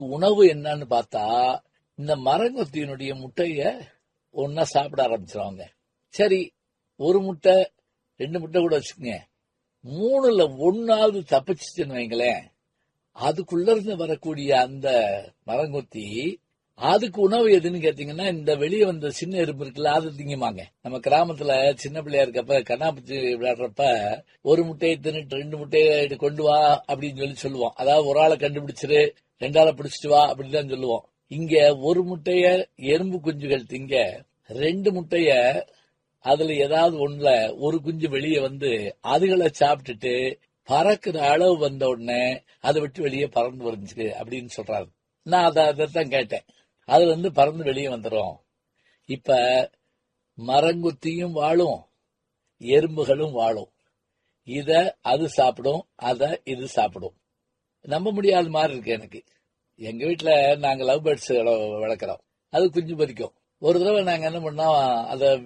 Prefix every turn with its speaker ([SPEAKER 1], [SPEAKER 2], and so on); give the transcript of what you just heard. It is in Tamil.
[SPEAKER 1] உணவு என்னன்னு பார்த்தா இந்த மரங்கொத்தியினுடைய முட்டைய ஒன்னா சாப்பிட ஆரம்பிச்சிருவாங்க சரி ஒரு முட்டை ரெண்டு முட்டை கூட வச்சுக்கோங்க மூணுல ஒன்னாவது தப்பிச்சுன்னு வைங்களேன் அதுக்குள்ள இருந்து வரக்கூடிய அந்த மரங்கொத்தி அதுக்கு உணவு எதுன்னு கேட்டீங்கன்னா இந்த வெளியே வந்த சின்ன எறும்பு இருக்குல்ல அது திங்குமாங்க நம்ம கிராமத்துல சின்ன பிள்ளையா இருக்கப்ப கண்ணாப்பூச்சி விளையாடுறப்ப ஒரு முட்டையை தின்னுட்டு ரெண்டு முட்டையை கொண்டு வா அப்படின்னு சொல்லி சொல்லுவோம் அதாவது ஒரு ஆளை கண்டுபிடிச்சிரு ரெண்டாளை பிடிச்சிட்டு வா அப்படின்னு சொல்லுவோம் இங்க ஒரு முட்டைய எறும்பு குஞ்சுகள் திங்க ரெண்டு முட்டைய அதுல ஏதாவது ஒண்ணுல ஒரு குஞ்சு வெளியே வந்து அதுகளை சாப்பிட்டுட்டு பறக்குற அளவு வந்த உடனே அதை விட்டு வெளியே பறந்து வந்துச்சு அப்படின்னு சொல்றாரு நான் அதை அதைத்தான் கேட்டேன் அது வந்து பறந்து வெளியே வந்துடும் இப்ப மரங்குத்தியும் வாழும் எறும்புகளும் வாழும் இத அது சாப்பிடும் அத இது சாப்பிடும் நம்ப முடியாத மாதிரி இருக்கு எனக்கு எங்க வீட்டுல நாங்க லவ் பேர்ட்ஸ் வளர்க்குறோம் அது குஞ்சு பொரிக்கும் ஒரு தடவை நாங்க என்ன பண்ணோம் அதை